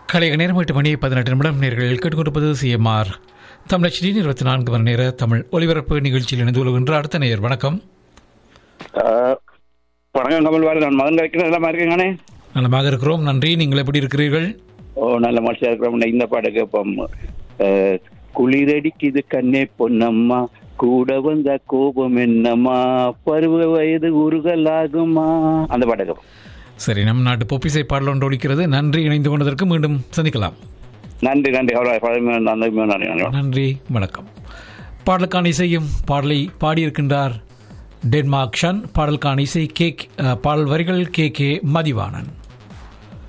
கலைய நேரம் எட்டு மணி பதினெட்டு நிமிடம் நேர்கள் கேட்டுக்கொண்டிருப்பது சிஎம்ஆர் தமிழச்சி இருபத்தி நான்கு மணி நேர தமிழ் ஒலிபரப்பு நிகழ்ச்சியில் இணைந்து கொள்கின்ற அடுத்த நேயர் வணக்கம் ஆஹ், வணக்கம் கமல் வாரு நான் மதன் கழிக்கிறேன் நல்லா இருக்கேங்கண்ணே நலமாக இருக்கிறோம் நன்றி நீங்கள் எப்படி இருக்கிறீர்கள் ஓ நல்ல மனுஷா இருக்கிறோம் இந்த பாட்டு கேட்போம் ஆஹ், குளிரடிக்குது கண்ணே பொன்னம்மா கூட வந்த கோபம் என்னம்மா பருவ வயது உருகலாகுமா அந்த பாட்டு கேட்போம் சரி நம் நாட்டு பொப்பிசை பாடல் ஒன்று ஒலிக்கிறது நன்றி இணைந்து கொண்டதற்கு மீண்டும் சந்திக்கலாம் நன்றி நன்றி அவ்வளோ பழமையான நன்றி நன்றி நன்றி நன்றி வணக்கம் பாடலுக்கான இசையும் பாடலை பாடியிருக்கின்றார் டென்மார்க் ஷன் பாடலுக்கான இசை கே பாடல் வரிகள் கே கே மதிவாணன்